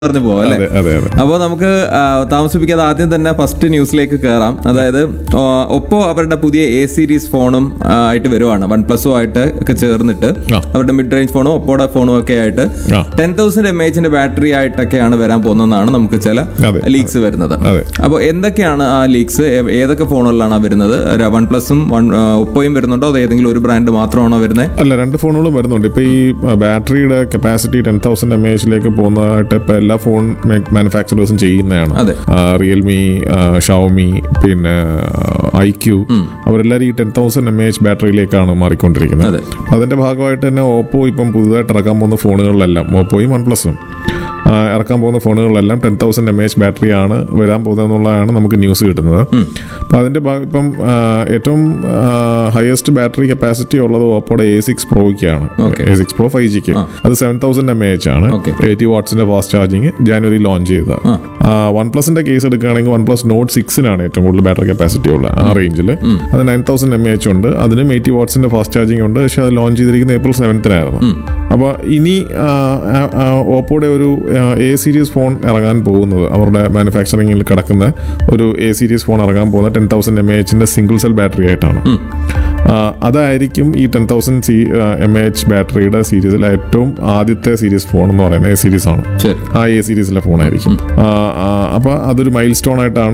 പറഞ്ഞു പോവാം അല്ലേ അതെ അതെ അതെ അപ്പോൾ നമുക്ക് ആ, താമസിപ്പിക്കാതെ ആദ്യം തന്നെ ഫസ്റ്റ് ന്യൂസിലേക്ക് കയറാം അതായത് ആ, ഒപ്പോ അവരുടെ പുതിയ എ സീരീസ് ഫോണും ആ, ആയിട്ട് വരുവാണ് വൺ പ്ലസും ആയിട്ട് ഒക്കെ ചേർന്നിട്ട് ആ. അവരുടെ മിഡ് റേഞ്ച് ഫോണും ഒപ്പോടെ ഫോണും ഒക്കെ ആയിട്ട് ആ. ടെൻ തൗസൻഡ് എം എച്ചിന്റെ ബാറ്ററി ആയിട്ടൊക്കെയാണ് വരാൻ പോകുന്നതെന്നാണ് നമുക്ക് ചില അതെ. ലീക്സ് വരുന്നത് അതെ. അപ്പോൾ എന്തൊക്കെയാണ് ആ ലീക്സ് ഏതൊക്കെ ഫോണുകളിലാണ് വരുന്നത് വൺ പ്ലസും വൺ ഒപ്പോയും വരുന്നുണ്ടോ അത് ഏതെങ്കിലും ഒരു ബ്രാൻഡ് മാത്രമാണോ വരുന്നത് അല്ല രണ്ട് ഫോണുകളും വരുന്നുണ്ട് ഇപ്പൊ ഈ ബാറ്ററിയുടെ കപ്പാസിറ്റി ടെൻ തൗസൻഡ് എം എച്ചിലേക്ക് പോകുന്നതായിട്ട് ഇപ്പൊ എല്ലാ ഫോൺ മാനുഫാക്ചറേഴ്സും ചെയ്യുന്നതാണ് അതെ. റിയൽമി ഷവമി പിന്നെ ഐ ക്യു അവരെല്ലാവരും ഈ ടെൻ തൗസൻഡ് എം എച്ച് ബാറ്ററിയിലേക്കാണ് മാറിക്കൊണ്ടിരിക്കുന്നത് അതെ. അതിന്റെ ഭാഗമായിട്ട് തന്നെ ഓപ്പോ ഇപ്പം പുതുതായിട്ട് ഇറക്കാൻ പോകുന്ന ഫോണുകളിലെല്ലാം ഓപ്പോയും വൺ പ്ലസും ഇറക്കാൻ പോകുന്ന ഫോണുകളിലെല്ലാം ടെൻ തൗസൻഡ് എം എച്ച് ബാറ്ററിയാണ് വരാൻ പോകുന്നത് എന്നുള്ളതാണ് നമുക്ക് ന്യൂസ് കിട്ടുന്നത് അപ്പം അതിന്റെ ഭാഗം ഇപ്പം ആ, ഏറ്റവും ഹയസ്റ്റ് ബാറ്ററി കപ്പാസിറ്റി ഉള്ളത് ഓപ്പോയുടെ എ സിക്സ് പ്രോയ്ക്കാണ് Okay. A six pro five ജിക്ക് അത് സെവൻ തൗസൻഡ് എം എച്ച് ആണ് Okay. എയ്റ്റി വാട്ട്സിന്റെ ഫാസ്റ്റ് ചാർജിങ് ജാനുവരി ലോഞ്ച് ചെയ്തത് വൺ പ്ലസിന്റെ കേസ് എടുക്കുകയാണെങ്കിൽ വൺ പ്ലസ് നോട്ട് സിക്സിനാണ് ഏറ്റവും കൂടുതൽ ബാറ്ററി കപ്പാസിറ്റി ഉള്ളത് ആ റേഞ്ചിൽ അത് നയൻ തൗസൻഡ് എം എച്ച് ഉണ്ട് അതിനും എയ്റ്റി വാട്ട്സിന്റെ ഫാസ്റ്റ് ചാർജിങ് ഉണ്ട് പക്ഷെ അത് ലോഞ്ച് ചെയ്തിരിക്കുന്നത് ഏപ്രിൽ സെവൻത്തിനായിരുന്നു അപ്പോൾ ഇനി ആ, ആ, ആ, ഓപ്പോയുടെ ഒരു എ സീരീസ് ഫോൺ ഇറങ്ങാൻ പോകുന്നത് അവരുടെ മാനുഫാക്ചറിങ്ങിൽ കിടക്കുന്ന ഒരു എ സീരീസ് ഫോൺ ഇറങ്ങാൻ പോകുന്ന ടെൻ തൗസൻഡ് എം എച്ചിന്റെ സിംഗിൾ സെൽ ബാറ്ററി ആയിട്ടാണ് ആ, അതായിരിക്കും ഈ ten thousand C M H ബാറ്ററിയുടെ സീരീസിലെ ഏറ്റവും ആദ്യത്തെ സീരീസ് ഫോൺ എന്ന് പറയുന്നത് എ സീരീസ് ആണ് ശരി ആ എ സീരീസിലെ ഫോണായിരിക്കും അപ്പോൾ അതൊരു മൈൽ സ്റ്റോൺ ആയിട്ടാണ്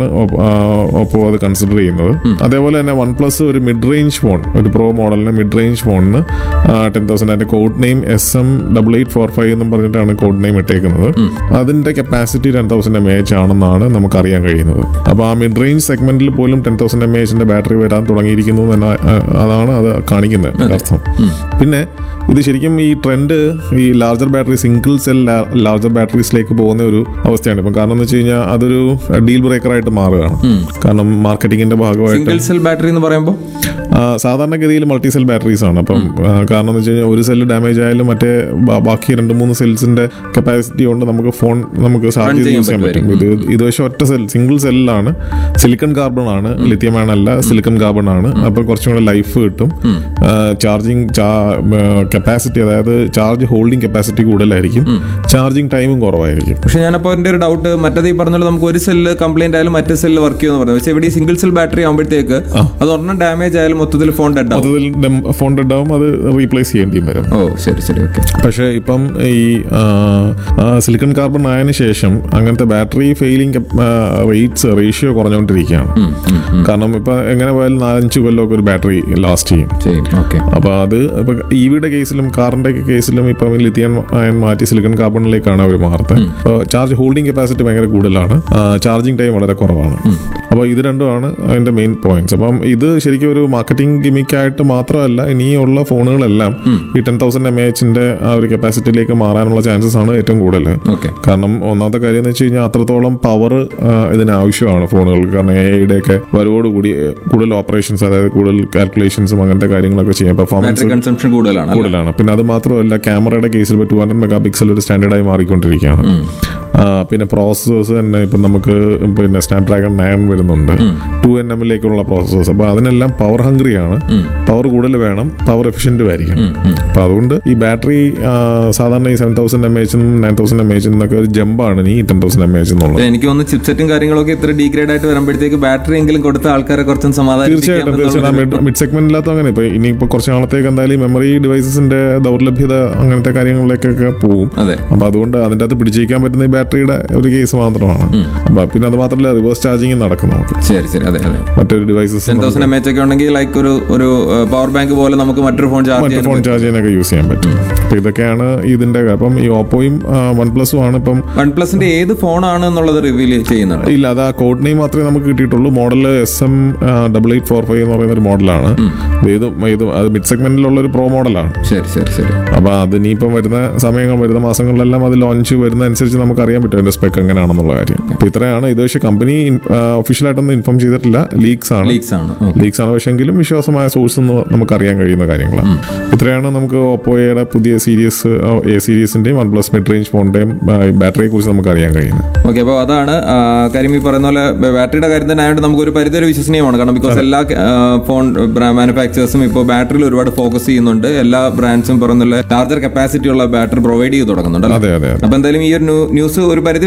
ഓപ്പോ അത് കൺസിഡർ ചെയ്യുന്നത് അതേപോലെ തന്നെ വൺ പ്ലസ് ഒരു മിഡ് റേഞ്ച് ഫോൺ ഒരു പ്രോ മോഡലിന് മിഡ് റേഞ്ച് ഫോണിന് ടെൻ തൗസൻഡ് അതിന്റെ code name S M double eight four five എന്നും പറഞ്ഞിട്ടാണ് കോഡ് നെയിം ഇട്ടേക്കുന്നത് അതിന്റെ capacity ten thousand M H ആണെന്നാണ് നമുക്ക് അറിയാൻ കഴിയുന്നത് അപ്പോൾ ആ മിഡ് റേഞ്ച് സെഗ്മെന്റിൽ പോലും ടെൻ തൗസൻഡ് എം എച്ചിന്റെ ബാറ്ററി വരാൻ തുടങ്ങിയിരിക്കുന്നു എന്ന് ആ- അതാണ് അത് കാണിക്കുന്നത് അർത്ഥം പിന്നെ ഇത് ശരിക്കും ഈ ട്രെൻഡ് ഈ larger battery single cell larger ബാറ്ററീസിലേക്ക് പോകുന്ന ഒരു അവസ്ഥയാണ് ഇപ്പം കാരണം എന്ന് വെച്ച് കഴിഞ്ഞാൽ അതൊരു ഡീൽ ബ്രേക്കർ ആയിട്ട് മാറുകയാണ് കാരണം മാർക്കറ്റിംഗിന്റെ ഭാഗമായിട്ട് സിംഗിൾ സെൽ ബാറ്ററി എന്ന് പറയുമ്പോൾ ആ, സാധാരണഗതിയിൽ മൾട്ടി സെൽ ബാറ്ററീസ് ആണ് അപ്പം ആ, കാരണം എന്ന് വെച്ച് കഴിഞ്ഞാൽ ഒരു സെല്ല് ഡാമേജ് ആയാലും മറ്റേ ബ- ബാക്കി രണ്ട് മൂന്ന് സെൽസിന്റെ കപ്പാസിറ്റി കൊണ്ട് നമുക്ക് ഫോൺ നമുക്ക് ചാർജ് ചെയ്ത് ചെയ്യാൻ യൂസ് ചെയ്യാൻ പറ്റും ഇത് ഇത് പക്ഷേ ഒറ്റ സെൽ സിംഗിൾ സെല്ലിലാണ് സിലിക്കൺ കാർബൺ ആണ് ലിത്യം അയൺ അല്ല സിലിക്കൺ കാർബൺ ആണ് അപ്പം കുറച്ചും കൂടെ ലൈഫ് കിട്ടും ചാർജിങ് കപ്പാസിറ്റി അതായത് ചാർജ് ഹോൾഡിംഗ് കപ്പാസിറ്റി കൂടുതലായിരിക്കും ചാർജിങ് ടൈമും കുറവായിരിക്കും പക്ഷെ ഞാനപ്പോൾ എൻ്റെ ഒരു ഡൗട്ട് മറ്റേത് ഈ പറഞ്ഞ പോലെ നമുക്ക് ഒരു സെല്ല് കംപ്ലൈന്റ് ആയാലും മറ്റേ സെല്ല് വർക്ക് ചെയ്യുമെന്ന് പറഞ്ഞു പക്ഷേ ഇവിടെ ഈ സിംഗിൾ സെൽ ബാറ്ററി ആകുമ്പോഴത്തേക്ക് അത് ഒരെണ്ണം ഡാമേജ് ആയാലും മൊത്തത്തിൽ ഫോൺ ഡെഡ് ആവും മൊത്തത്തിൽ ഫോൺ ഡെഡ് ആവും അത് റീപ്ലേസ് ചെയ്യേണ്ടിയും വരും ഓ ശരി ശരി ഓക്കെ പക്ഷേ ഇപ്പം ഈ സിലിക്കൺ കാർബൺ ആയതിനു ശേഷം അങ്ങനത്തെ ബാറ്ററി ഫെയിലിംഗ് റേറ്റ്സ് റേഷ്യോ കുറഞ്ഞുകൊണ്ടിരിക്കുകയാണ് കാരണം ഇപ്പൊ എങ്ങനെ പോയാലും നാലഞ്ച് കൊല്ലമൊക്കെ ഒരു ബാറ്ററി ലാസ്റ്റ് ചെയ്യും ചെയ്യും ഓക്കെ അപ്പൊ അത് ഇപ്പൊ ഇവിയുടെ കേസിലും കാറിന്റെ കേസിലും ഇപ്പം ലിത്തിയൻ അയൺ മാറ്റി സിലിക്കൺ കാർബണിലേക്കാണ് അവർ മാറുന്നത് അപ്പോൾ ചാർജ് ഹോൾഡിംഗ് കപ്പാസിറ്റി ഭയങ്കര കൂടുതലാണ് ചാർജിങ് ടൈം വളരെ കുറവാണ് അപ്പോൾ ഇത് രണ്ടുമാണ് അതിന്റെ മെയിൻ പോയിന്റ്സ് അപ്പം ഇത് ശരിക്കും ഒരു മാർക്കറ്റിംഗ് ഗിമിക്കായിട്ട് മാത്രമല്ല ഇനിയുള്ള ഫോണുകളെല്ലാം ഈ ടെൻ തൗസൻഡ് എം എച്ചിന്റെ ആ ഒരു കപ്പാസിറ്റിയിലേക്ക് മാറാനുള്ള ചാൻസസ് ആണ് ഏറ്റവും കൂടുതൽ ഓക്കെ കാരണം ഒന്നാമത്തെ കാര്യം എന്ന് വെച്ച് കഴിഞ്ഞാൽ അത്രത്തോളം പവർ ഇതിന് ആവശ്യമാണ് ഫോണുകൾക്ക് കാരണം എ ഐയുടെ ഒക്കെ വരവോടുകൂടി ഏഹ്, കൂടുതൽ ഓപ്പറേഷൻസ് അതായത് കൂടുതൽ കാൽക്കുലേഷൻസും അങ്ങനത്തെ കാര്യങ്ങളൊക്കെ ചെയ്യാൻ പെർഫോമൻസ് ബാറ്ററി കൺസംഷൻ കൂടുതലാണ് അല്ലേ? കൂടുതലാണ് പിന്നെ അത് മാത്രമല്ല ക്യാമറയുടെ കേസിൽ ടു ഹൺഡ്രഡ് മെഗാ പിക്സൽ ഒരു സ്റ്റാൻഡേർഡായി മാറിക്കൊണ്ടിരിക്കുകയാണ് ആ, പിന്നെ പ്രോസസ്സേഴ്സ് തന്നെ ഇപ്പം നമുക്ക് പിന്നെ സ്നാപ്ഡ്രാഗൺ നയൻ വരുന്നുണ്ട് ടു എൻ എമ്മിലേക്കുള്ള പ്രോസസ്സേഴ്സ് അപ്പോൾ അതിനെല്ലാം പവർ ഹംഗ്രിയാണ് പവർ കൂടുതൽ വേണം പവർ എഫിഷ്യൻറ്റും ആയിരിക്കണം അപ്പോൾ അതുകൊണ്ട് ഈ ബാറ്ററി സാധാരണ ഈ സെവൻ തൗസൻഡ് എം എച്ചും നയൻ തൗസൻഡ് എം എച്ചും എന്നൊക്കെ ഒരു ജമ്പാണ് ഈ ടെൻ തൗസൻഡ് എം എച്ച് എന്നുള്ളത് എനിക്ക് തോന്നുന്നു ചിപ്സെറ്റും കാര്യങ്ങളൊക്കെ ഇത്ര ഡീഗ്രേഡ് ആയിട്ട് വരുമ്പോഴത്തേക്ക് ബാറ്ററി എങ്കിലും കൊടുത്ത ആൾക്കാരെ കുറച്ചും തീർച്ചയായിട്ടും തീർച്ചയായിട്ടും മിഡ് സെഗ്മെന്റിനകത്തും അങ്ങനെ ഇപ്പൊ ഇനിയിപ്പോ കുറച്ച് നാളത്തേക്ക് എന്തായാലും മെമ്മറി ഡിവൈസസിന്റെ ദൗർലഭ്യത അങ്ങനത്തെ കാര്യങ്ങളിലേക്കൊക്കെ പോകും അതെ അപ്പൊ അതുകൊണ്ട് അതിന്റെ അകത്ത് പിടിച്ചിരിക്കാൻ പറ്റുന്ന ഈ ബാറ്ററിയുടെ ഒരു കേസ് മാത്രമാണ് അപ്പൊ പിന്നെ അത് മാത്രമല്ല റിവേഴ്സ് ചാർജിങ് നടക്കും നമുക്ക് ശരി ശരി അതെ അതെ മറ്റൊരു devices ten thousand M H ഒക്കെ ഉണ്ടെങ്കിൽ ലൈക്ക് ഒരു ഒരു പവർ ബാങ്ക് പോലെ നമുക്ക് മറ്റൊരു ഫോൺ ചാർജ് മറ്റു ചെയ്യാൻ ഫോൺ ചാർജ് ചെയ്യാനൊക്കെ യൂസ് ചെയ്യാൻ പറ്റും അപ്പൊ ഇതൊക്കെയാണ് ഇതിന്റെ അപ്പം ഈ ഓപ്പോയും വൺ പ്ലസും ആണ് ഇപ്പം വൺ പ്ലസിന്റെ ഏത് ഫോണാണ് എന്നുള്ളത് റിവീൽ ചെയ്യുന്നത് ഇല്ല അത് ആ കോഡ് നെയിം മാത്രമേ നമുക്ക് കിട്ടിയിട്ടുള്ളൂ model S M double eight four five എന്ന് പറയുന്ന ഒരു മോഡലാണ് ഇത് ഇത് അത് മിഡ് സെഗ്മെന്റിലുള്ള ഒരു പ്രോ മോഡലാണ് ശരി ശരി ശരി അപ്പൊ അതിനിപ്പം വരുന്ന സമയങ്ങൾ വരുന്ന മാസങ്ങളിലെല്ലാം അത് ലോഞ്ച് വരുന്ന അനുസരിച്ച് നമുക്ക് അറിയാൻ പറ്റും അതിന്റെ സ്പെക്ക് എങ്ങനെയാണെന്നുള്ള കാര്യം അപ്പൊ ഇത്രയാണ് ഇത് പക്ഷേ കമ്പനി ഒഫീഷ്യലായിട്ടൊന്നും ഇൻഫോം ചെയ്തിട്ടില്ല ലീക്സ് ആണ് ലീക്സ് ആണ് ലീക്സ് ആണ് പക്ഷെങ്കിലും വിശ്വാസമായ സോഴ്സ് എന്ന് നമുക്ക് അറിയാൻ കഴിയുന്ന കാര്യങ്ങളാണ് ഇത്രയാണ് നമുക്ക് ഓപ്പോയുടെ പുതിയ സീരീസ് എ സീരീസിന്റെയും വൺ പ്ലസ് മിഡ് റേഞ്ച് ഫോണിന്റെയും ബാറ്ററിയെ കുറിച്ച് നമുക്ക് അറിയാൻ കഴിയുന്നത് ഓക്കെ അപ്പോൾ അതാണ് ആ, കാര്യം ഈ പറയുന്ന പോലെ ബാറ്ററിയുടെ കാര്യം തന്നെ ആയതുകൊണ്ട് നമുക്ക് ഒരു പരിധി വരെ വിശ്വസനീയമാണ് കാരണം ബിക്കോസ് എല്ലാ ആ, ഫോൺ മാനുഫാക്ചേഴ്സും ഇപ്പോൾ ബാറ്ററിയിൽ ഒരുപാട് ഫോക്കസ് ചെയ്യുന്നുണ്ട് എല്ലാ ബ്രാൻഡ്സും പറയുന്ന ലാർജർ കപ്പാസിറ്റി ഉള്ള ബാറ്ററി പ്രൊവൈഡ് ചെയ്ത് തുടങ്ങുന്നുണ്ട് അതെ അതെ അതെ അപ്പൊ എന്തായാലും ഈ ഒരു ന്യൂസ് ഒരു പരിധി